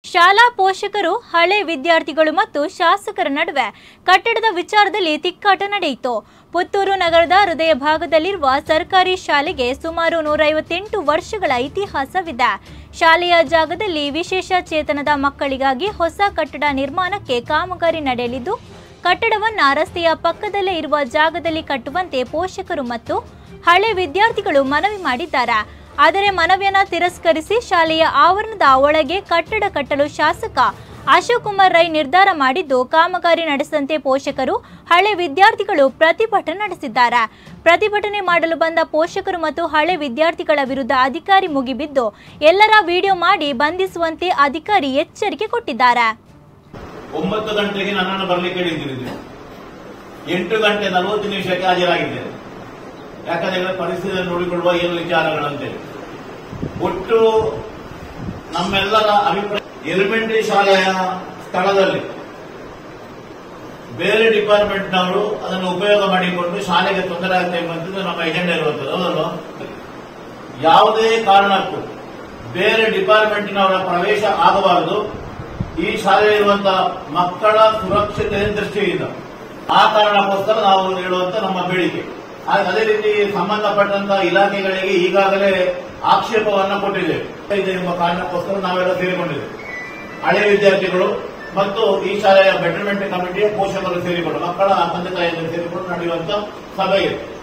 ಶಾಲಾ ಪೋಷಕರು ಹಳೆ ವಿದ್ಯಾರ್ಥಿಗಳು ಮತ್ತು ಶಾಸಕರ ನಡುವೆ ಕಟ್ಟಡದ ವಿಚಾರದಲ್ಲಿ ತಿಕ್ಕಾಟ ನಡೆಯಿತು ಪುತ್ತೂರು ನಗರದ ಹೃದಯ ಭಾಗದಲ್ಲಿರುವ ಸರ್ಕಾರಿ ಶಾಲೆಗೆ ಸುಮಾರು ನೂರೈವತ್ತೆಂಟು ವರ್ಷಗಳ ಇತಿಹಾಸವಿದೆ ಶಾಲೆಯ ಜಾಗದಲ್ಲಿ ವಿಶೇಷ ಚೇತನದ ಮಕ್ಕಳಿಗಾಗಿ ಹೊಸ ಕಟ್ಟಡ ನಿರ್ಮಾಣಕ್ಕೆ ಕಾಮಗಾರಿ ನಡೆಯಲಿದ್ದು ಕಟ್ಟಡವನ್ನ ರಸ್ತೆಯ ಪಕ್ಕದಲ್ಲೇ ಇರುವ ಜಾಗದಲ್ಲಿ ಕಟ್ಟುವಂತೆ ಪೋಷಕರು ಮತ್ತು ಹಳೆ ವಿದ್ಯಾರ್ಥಿಗಳು ಮನವಿ ಮಾಡಿದ್ದಾರೆ ಆದರೆ ಮನವಿಯನ್ನ ತಿರಸ್ಕರಿಸಿ ಶಾಲೆಯ ಆವರಣದ ಒಳಗೆ ಕಟ್ಟಡ ಕಟ್ಟಲು ಶಾಸಕ ಅಶೋಕ್ ಕುಮಾರ್ ರೈ ನಿರ್ಧಾರ ಮಾಡಿದ್ದು ಕಾಮಗಾರಿ ನಡೆಸಂತೆ ಪೋಷಕರು ಹಳೆ ವಿದ್ಯಾರ್ಥಿಗಳು ಪ್ರತಿಭಟನೆ ನಡೆಸಿದ್ದಾರೆ ಪ್ರತಿಭಟನೆ ಮಾಡಲು ಬಂದ ಪೋಷಕರು ಮತ್ತು ಹಳೆ ವಿದ್ಯಾರ್ಥಿಗಳ ವಿರುದ್ಧ ಅಧಿಕಾರಿ ಮುಗಿಬಿದ್ದು ಎಲ್ಲರ ವಿಡಿಯೋ ಮಾಡಿ ಬಂಧಿಸುವಂತೆ ಅಧಿಕಾರಿ ಎಚ್ಚರಿಕೆ ಕೊಟ್ಟಿದ್ದಾರೆ ಒಂಬತ್ತು ಗಂಟೆಗೆ ನನ್ನನ್ನು ಬರಲಿಕ್ಕೆ ಹೇಳಿದ್ದೀರಿ ನೀವು ಎಂಟು ಗಂಟೆ ನಲವತ್ತು ನಿಮಿಷಕ್ಕೆ ಹಾಜರಾಗಿದ್ದೇನೆ ಯಾಕಂದ್ರೆ ಪರಿಸ್ಥಿತಿಯನ್ನು ನೋಡಿಕೊಳ್ಳುವ ಏನು ವಿಚಾರಗಳಂತೇಳಿ ಒಟ್ಟು ನಮ್ಮೆಲ್ಲರ ಅಭಿಪ್ರಾಯ ಎಲಿಮೆಂಟರಿ ಶಾಲೆಯ ಸ್ಥಳದಲ್ಲಿ ಬೇರೆ ಡಿಪಾರ್ಟ್ಮೆಂಟ್ನವರು ಅದನ್ನು ಉಪಯೋಗ ಮಾಡಿಕೊಂಡು ಶಾಲೆಗೆ ತೊಂದರೆ ಆಗುತ್ತೆ ಎಂಬಂಥದ್ದು ನಮ್ಮ ಎಜೆಂಡಾ ಇರುವಂಥದ್ದು ಹೌದಲ್ವಾ ಯಾವುದೇ ಕಾರಣಕ್ಕೂ ಬೇರೆ ಡಿಪಾರ್ಟ್ಮೆಂಟಿನವರ ಪ್ರವೇಶ ಆಗಬಾರದು ಈ ಶಾಲೆಯಲ್ಲಿರುವಂತಹ ಮಕ್ಕಳ ಸುರಕ್ಷತೆ ದೃಷ್ಟಿಯಿಂದ ಆ ಕಾರಣಕ್ಕೋಸ್ಕರ ನಾವು ನೀಡುವಂತ ನಮ್ಮ ಬೇಡಿಕೆ ಆ- ಅದೇ ರೀತಿ ಸಂಬಂಧಪಟ್ಟಂತಹ ಇಲಾಖೆಗಳಿಗೆ ಈಗಾಗಲೇ ಆಕ್ಷೇಪವನ್ನ ಕೊಟ್ಟಿದ್ದೇವೆ ಇದೆ ಎಂಬ ಕಾರಣಕ್ಕೋಸ್ಕರ ನಾವೆಲ್ಲ ಸೇರಿಕೊಂಡಿದ್ದೇವೆ ಹಳೆ ವಿದ್ಯಾರ್ಥಿಗಳು ಮತ್ತು ಈ ಶಾಲೆಯ ಬೆಟರ್ಮೆಂಟ್ ಕಮಿಟಿಯ ಪೋಷಕರು ಸೇರಿಕೊಂಡು ಮಕ್ಕಳ ತಂದೆ ತಾಯಿಯರು ಸೇರಿಕೊಂಡು ನಡೆಯುವಂತ ಸಭೆ ಇದೆ